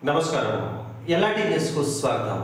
నమస్కారం ఎల్ఆర్టీ న్యూస్కు స్వాగతం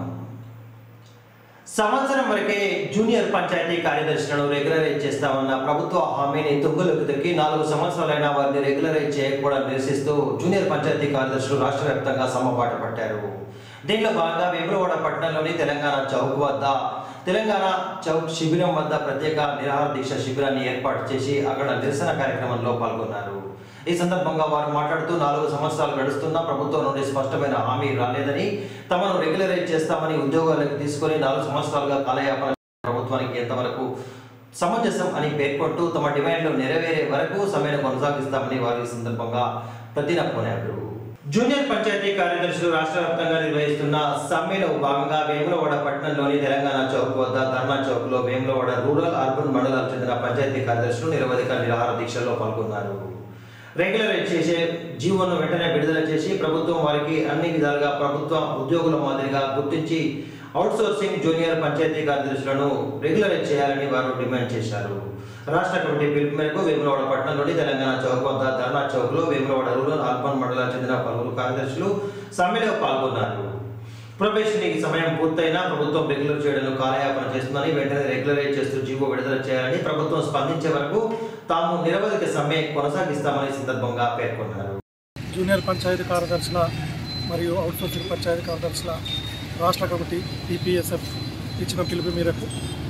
సంవత్సరం వరకే జూనియర్ పంచాయతీ కార్యదర్శులను రెగ్యులరైజ్ చేస్తామన్న ప్రభుత్వ హామీని తుంగలోకి తొక్కి నాలుగు సంవత్సరాలైన వారిని రెగ్యులరైజ్ చేయకపోవడం నిరసిస్తూ జూనియర్ పంచాయతీ కార్యదర్శులు రాష్ట్ర వ్యాప్తంగా సమ్మపాటు పట్టారు దీనిలో భాగంగా వేములవాడ పట్టణంలోని తెలంగాణ చౌక్ వద్ద తెలంగాణ చౌక్ శిబిరం వద్ద ప్రత్యేక నిరాహార దీక్ష శిబిరాన్ని ఏర్పాటు చేసి అక్కడ నిరసన కార్యక్రమంలో పాల్గొన్నారు ఈ సందర్భంగా వారు మాట్లాడుతూ నాలుగు సంవత్సరాలు గడుస్తున్నా ప్రభుత్వం నుండి స్పష్టమైన హామీ రాలేదని తమను రెగ్యులరైజ్ చేస్తామని ఉద్యోగాలకు తీసుకొని నాలుగు సంవత్సరాలుగా కాలయాపన ప్రభుత్వానికి ఎంతవరకు సమంజసం అని పేర్కొంటూ తమ డిమాండ్లు నెరవేరే వరకు సమ్మెను కొనసాగిస్తామని వారు ఈ సందర్భంగా ప్రతినప్పునారు జూనియర్ పంచాయతీ కార్యదర్శులు రాష్ట్ర వ్యాప్తంగా నిర్వహిస్తున్న సమ్మెలో భాగంగా వేములవాడ పట్టణంలోని తెలంగాణ చౌక్ వద్ద ధర్నా చౌక్ లో వేములవాడ రూరల్ అర్బన్ మండలాలకు చెందిన పంచాయతీ కార్యదర్శులు నిరవధిక నిరాహార దీక్షలో పాల్గొన్నారు రెగ్యులరైజ్ చేసే జీవోను వెంటనే విడుదల చేసి ప్రభుత్వం వారికి అన్ని విధాలుగా ప్రభుత్వ ఉద్యోగుల మాదిరిగా గుర్తించి అవుట్సోర్సింగ్ జూనియర్ పంచాయతీ కార్యదర్శులను రెగ్యులరైజ్ చేయాలని వారు డిమాండ్ చేశారు రాష్ట్ర కమిటీ పిలుపు మేరకు వేములవాడ పట్టణంలోని తెలంగాణ చౌక్ వద్ద ధర్నా చౌక్ లో వేములవాడ రూరల్ అర్బన్ మండలాలకు చెందిన పలువురు కార్యదర్శులు సమ్మెలో పాల్గొన్నారు ప్రొబేషనరీ సమయం పూర్తయినా ప్రభుత్వం రెగ్యులర్ చేయడంలో కాలయాపన చేస్తుందని వెంటనే రెగ్యులరైజ్ చేస్తూ జీవో విడుదల చేయాలని ప్రభుత్వం స్పందించే వరకు తాము నిరవధిక సమ్మె కొనసాగిస్తామని ఈ సందర్భంగా పేర్కొన్నారు జూనియర్ పంచాయతీ కార్యదర్శుల మరియు అవుట్సోర్సింగ్ పంచాయతీ కార్యదర్శుల రాష్ట్ర కమిటీ టీపీఎస్ఎఫ్ ఇచ్చిన పిలుపు మేరకు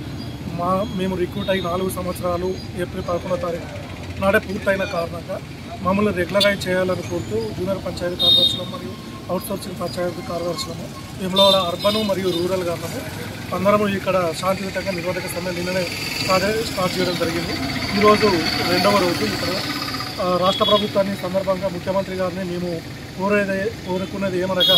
మా మేము రిక్రూట్ అయి నాలుగు సంవత్సరాలు ఏప్రిల్ పదకొండో తారీఖు నాడే పూర్తయిన కారణంగా మమ్మల్ని రెగ్యులరైజ్ చేయాలని కోరుతూ జూనియర్ పంచాయతీ కార్యదర్శులు మరియు అవుట్సోర్సింగ్ పంచాయతీ కార్యదర్శులము వేములవాడ అర్బన్ మరియు రూరల్ గాను అందరము ఇక్కడ శాంతియుతంగా నిరోధక సమ్మె నిన్ననే స్టార్ట్ స్టార్ట్ చేయడం జరిగింది ఈరోజు రెండవ రోజు ఇక్కడ ఆ, రాష్ట్ర ప్రభుత్వాన్ని సందర్భంగా ముఖ్యమంత్రి గారిని మేము కోరేది కోరుకునేది ఏమనగా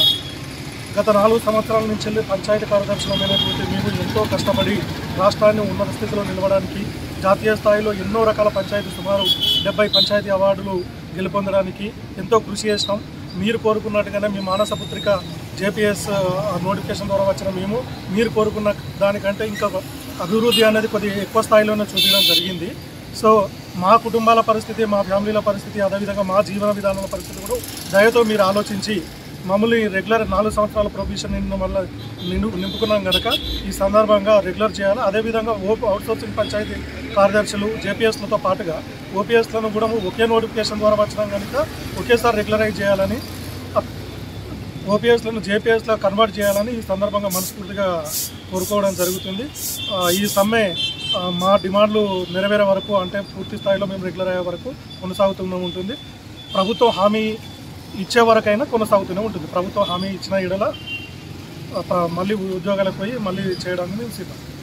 గత నాలుగు సంవత్సరాల నుంచి వెళ్ళి పంచాయతీ కార్యదర్శులమైనటువంటి మేము ఎంతో కష్టపడి రాష్ట్రాన్ని ఉన్నత స్థితిలో నిలవడానికి జాతీయ స్థాయిలో ఎన్నో రకాల పంచాయతీ సుమారు డెబ్బై పంచాయతీ అవార్డులు గెలుపొందడానికి ఎంతో కృషి చేసినాం మీరు కోరుకున్నట్టుగానే మీ మానస పుత్రిక జేపీఎస్ నోటిఫికేషన్ ద్వారా వచ్చిన మేము మీరు కోరుకున్న దానికంటే ఇంకా అభివృద్ధి అనేది కొద్దిగా ఎక్కువ స్థాయిలోనే చూపించడం జరిగింది సో మా కుటుంబాల పరిస్థితి మా ఫ్యామిలీల పరిస్థితి అదేవిధంగా మా జీవన విధానాల పరిస్థితి కూడా దయతో మీరు ఆలోచించి మమ్మల్ని రెగ్యులర్ నాలుగు సంవత్సరాల ప్రొవిషన్ నిన్న వల్ల నిండు నింపుకున్నాం కనుక ఈ సందర్భంగా రెగ్యులర్ చేయాలి అదేవిధంగా ఓ అవుట్సోర్సింగ్ పంచాయతీ కార్యదర్శులు జేపీఎస్లతో పాటుగా ఓపీఎస్లను కూడా ఒకే నోటిఫికేషన్ ద్వారా వచ్చినాం కనుక ఒకేసారి రెగ్యులరైజ్ చేయాలని ఓపీఎస్లను జేపీఎస్లో కన్వర్ట్ చేయాలని ఈ సందర్భంగా మనస్ఫూర్తిగా కోరుకోవడం జరుగుతుంది ఆ, ఈ సమ్మె ఆ, మా డిమాండ్లు నెరవేరే వరకు అంటే పూర్తి స్థాయిలో మేము రెగ్యులర్ అయ్యే వరకు కొనసాగుతూనే ఉంటుంది ప్రభుత్వం హామీ ఇచ్చే వరకైనా కొనసాగుతూనే ఉంటుంది ప్రభుత్వం హామీ ఇచ్చిన ఎడల ఆ, ప్ర- మళ్ళీ ఉద్యోగాలకు పోయి మళ్ళీ చేయడానికి మేము సిద్ధం